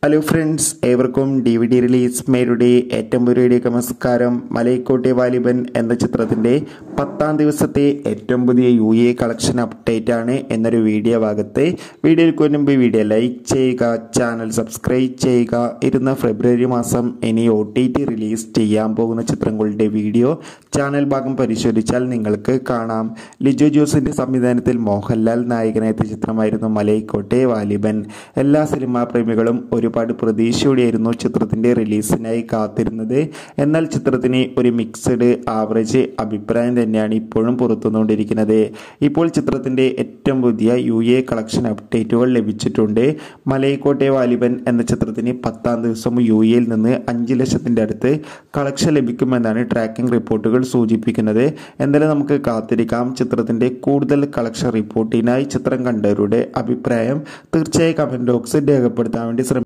hello friends ഏവർക്കും D V D release മേരുടെ ഏറ്റവും പുതിയ നമസ്കാരം മലൈക്കോട്ടെ വാലിബൻ എന്ന ചിത്രത്തിൻ്റെ പത്താം ദിവസത്തെ ഏറ്റവും പുതിയ യു എ കളക്ഷൻ അപ്ഡേറ്റ് ആണ് എന്നൊരു വീഡിയോ ഭാഗത്ത് വീഡിയോയ്ക്ക് മുൻപ് വീഡിയോ ലൈക്ക് ചെയ്യുക ചാനൽ സബ്സ്ക്രൈബ് ചെയ്യുക ഇരുന്ന ഫെബ്രുവരി മാസം ഇനി ഒ ടി ടി റിലീസ് ചെയ്യാൻ പോകുന്ന ചിത്രങ്ങളുടെ വീഡിയോ ചാനൽ ഭാഗം പരിശോധിച്ചാൽ നിങ്ങൾക്ക് കാണാം ലിജോ ജോസിൻ്റെ സംവിധാനത്തിൽ മോഹൻലാൽ നായകനെത്തിയ ചിത്രമായിരുന്നു മലൈക്കോട്ടെ വാലിബൻ എല്ലാ സിനിമാ പ്രേമികളും ഒരുപാട് പ്രതീക്ഷയോടെയായിരുന്നു ചിത്രത്തിൻ്റെ റിലീസിനായി കാത്തിരുന്നത് എന്നാൽ ചിത്രത്തിന് ഒരു മിക്സഡ് ആവറേജ് അഭിപ്രായം തന്നെയാണ് ഇപ്പോഴും പുറത്തുനിന്നുകൊണ്ടിരിക്കുന്നത് ഇപ്പോൾ ചിത്രത്തിൻ്റെ ഏറ്റവും പുതിയ യു എ കളക്ഷൻ അപ്ഡേറ്റുകൾ ലഭിച്ചിട്ടുണ്ട് മലൈക്കോട്ടെ വാലിബൻ എന്ന ചിത്രത്തിന് പത്താം ദിവസം യു എയിൽ നിന്ന് അഞ്ച് ലക്ഷത്തിൻ്റെ അടുത്ത് കളക്ഷൻ ലഭിക്കുമെന്നാണ് ട്രാക്കിംഗ് റിപ്പോർട്ടുകൾ സൂചിപ്പിക്കുന്നത് എന്തായാലും നമുക്ക് കാത്തിരിക്കാം ചിത്രത്തിൻ്റെ കൂടുതൽ കളക്ഷൻ റിപ്പോർട്ടിനായി ചിത്രം കണ്ടവരുടെ അഭിപ്രായം തീർച്ചയായും കമൻറ്റ് ബോക്സിൽ രേഖപ്പെടുത്താൻ വേണ്ടി ശ്രമിക്കും